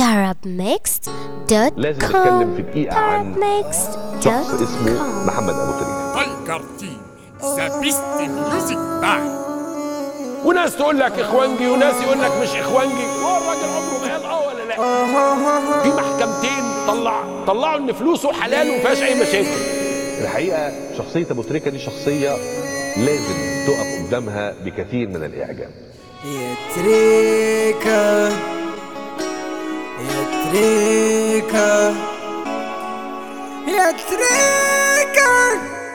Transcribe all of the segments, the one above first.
arabmixed.com لازم نتكلم في دقيقة عن شخص اسمه arabmixed.com محمد أبو تريكة Volkartin, the best music band. وناس تقول لك إخوانجي وناس يقول لك مش إخوانجي هو الراجل عمره ما قال آه ولا لا في محكمتين طلع طلعوا إن فلوسه حلال وما فيهاش أي مشاكل الحقيقة شخصية أبو تريكة دي شخصية لازم تقف قدامها بكثير من الإعجاب يا تريكة يا تريكة يا تريكة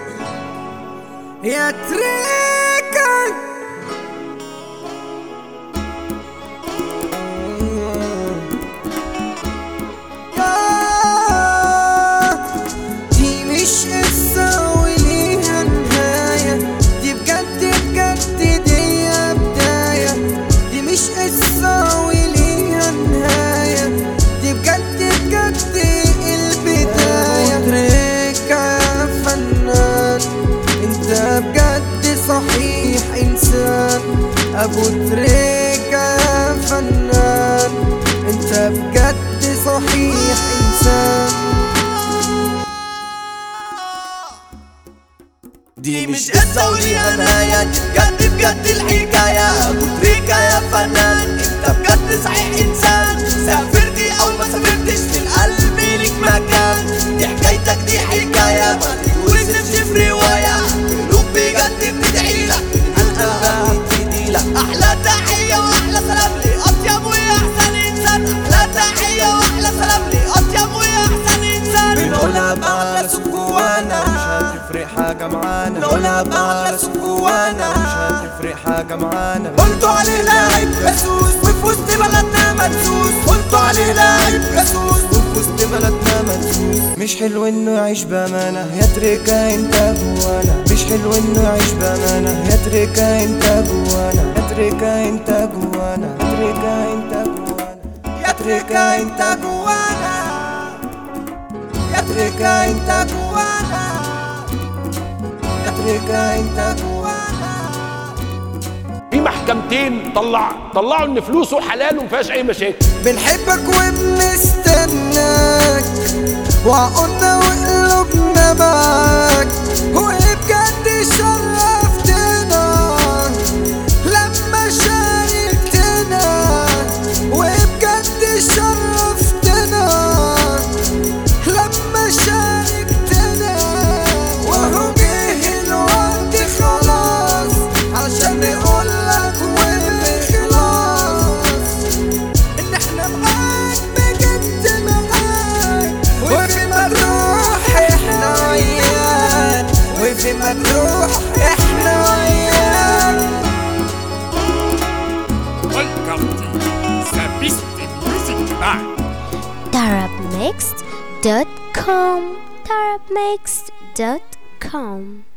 يا تريكة يا دي مش قصة وليها نهاية دي بجد بجد دي بداية دي مش قصة وليها نهاية دي بجد بجد البداية تريكة يا فنان انت بجد صحيح انسان ابو تريكة يا فنان انت بجد صحيح انسان دي مش قصة وليها نهاية دي بجد بجد الحكاية أبو تريكة يا فنان أنت بجد صحيح إنسان سافرتي أو ما سافرتش في القلب ليك مكان دي حكايتك دي حكاية ما تتوصفش في رواية قلوب بجد بتدعي لك قلبها بتدي لك أحلى تحية وأحلى سلام لأطيب وأحسن إنسان أحلى تحية وأحلى سلام لأطيب وأحسن إنسان بنقولها بأعلى صوت جوانا مش هتفرق حاجة معانا نقولها بأعلى صوت جوانا مش هتفرق حاجة معانا قلتوا عليه لاعب جاسوس وفي وسط بلدنا مدسوس قلتوا عليه لاعب جاسوس وفي وسط بلدنا مدسوس مش حلو انه يعيش بأمانة يا تريكة انت جوانا مش حلو انه يعيش بأمانة يا تريكة انت جوانا يا تريكة انت جوانا يا تريكة انت جوانا يا تريكة انت جوانا يا تريكة انت جوانا يا تريكة انت جوانا في محكمتين طلع طلعوا إن فلوسه حلال وما فيهاش أي مشاكل بنحبك وبنستناك وعقولنا وقلوبنا معاك وايه بجد شرفتنا لما شاركتنا وايه بجد شرفتنا لما شاركتنا وهو جه الوقت خلاص عشان نقولك وبخلاص ان احنا معاك بجد معاك وفي ما تروح احنا وياك وفي ما تروح احنا وياك Volkartin, the best music band. arabmixed.com arabmixed.com